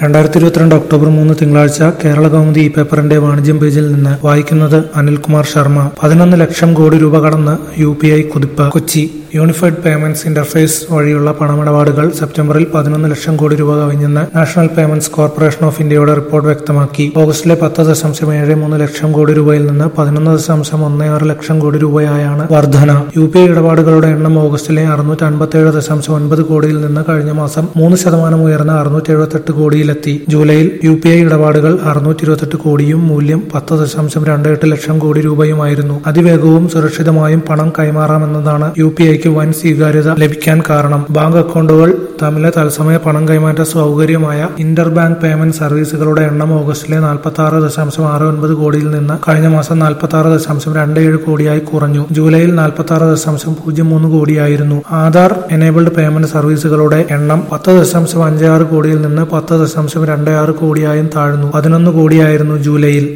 രണ്ടായിരത്തി ഇരുപത്തിരണ്ട് ഒക്ടോബർ മൂന്ന് തിങ്കളാഴ്ച കേരള കൗമുദി ഈ പേപ്പറിന്റെ വാണിജ്യം പേജിൽ നിന്ന് വായിക്കുന്നത് അനിൽകുമാർ ശർമ്മ പതിനൊന്ന് ലക്ഷം കോടി രൂപ കടന്ന് യു പി ഐ കുതിപ്പ് കൊച്ചി യൂണിഫൈഡ് പേയ്മെന്റ്സ് ഇന്റർഫേസ് വഴിയുള്ള പണമിടപാടുകൾ സെപ്റ്റംബറിൽ പതിനൊന്ന് ലക്ഷം കോടി രൂപ കവിഞ്ഞെന്ന് നാഷണൽ പേയ്മെന്റ്സ് കോർപ്പറേഷൻ ഓഫ് ഇന്ത്യയുടെ റിപ്പോർട്ട് വ്യക്തമാക്കി ഓഗസ്റ്റിലെ പത്ത് ദശാംശം ഏഴ് മൂന്ന് ലക്ഷം കോടി രൂപയിൽ നിന്ന് പതിനൊന്ന് ദശാംശം ഒന്ന് ആറ് ലക്ഷം കോടി രൂപയായാണ് വർധന യു പി ഐ ഇടപാടുകളുടെ എണ്ണം ഓഗസ്റ്റിലെ അറുന്നൂറ്റി അൻപത്തിയേഴ് ദശാംശം ഒൻപത് കോടിയിൽ നിന്ന് കഴിഞ്ഞ മാസം മൂന്ന് ശതമാനം ഉയർന്ന അറുന്നൂറ്റി എഴുപത്തെട്ട് കോടിയിലെത്തി ജൂലൈയിൽ യു പി ഐ ഇടപാടുകൾ അറുന്നൂറ്റി ഇരുപത്തെട്ട് കോടിയും മൂല്യം പത്ത് ദശാംശം രണ്ട് എട്ട് ലക്ഷം കോടി രൂപയുമായിരുന്നു അതിവേഗവും സുരക്ഷിതമായും പണം കൈമാറാമെന്നതാണ് യു പി ഐക്ക് വൻ സ്വീകാര്യത ലഭിക്കാൻ കാരണം ബാങ്ക് അക്കൗണ്ടുകൾ തമ്മിലെ തത്സമയ പണം കൈമാറ്റ സൗകര്യമായ ഇന്റർ ബാങ്ക് പേയ്മെന്റ് സർവീസുകളുടെ എണ്ണം ഓഗസ്റ്റിലെ നാൽപ്പത്തി ആറ് ദശാംശം ആറ് ഒൻപത് കോടിയിൽ നിന്ന് കഴിഞ്ഞ മാസം നാൽപ്പത്തി ആറ് ദശാംശം രണ്ട് ഏഴ് കോടിയായി കുറഞ്ഞു ജൂലൈയിൽ നാൽപ്പത്തി ആറ് ദശാംശം പൂജ്യം മൂന്ന് കോടിയായിരുന്നു ആധാർ എനേബിൾഡ് പേയ്മെന്റ് സർവീസുകളുടെ എണ്ണം പത്ത് ദശാംശം അഞ്ച് ആറ് കോടിയിൽ നിന്ന് പത്ത് ദശാംശം രണ്ട് ആറ് കോടിയായും താഴ്ന്നു പതിനൊന്ന് കോടിയായിരുന്നു ജൂലൈയിൽ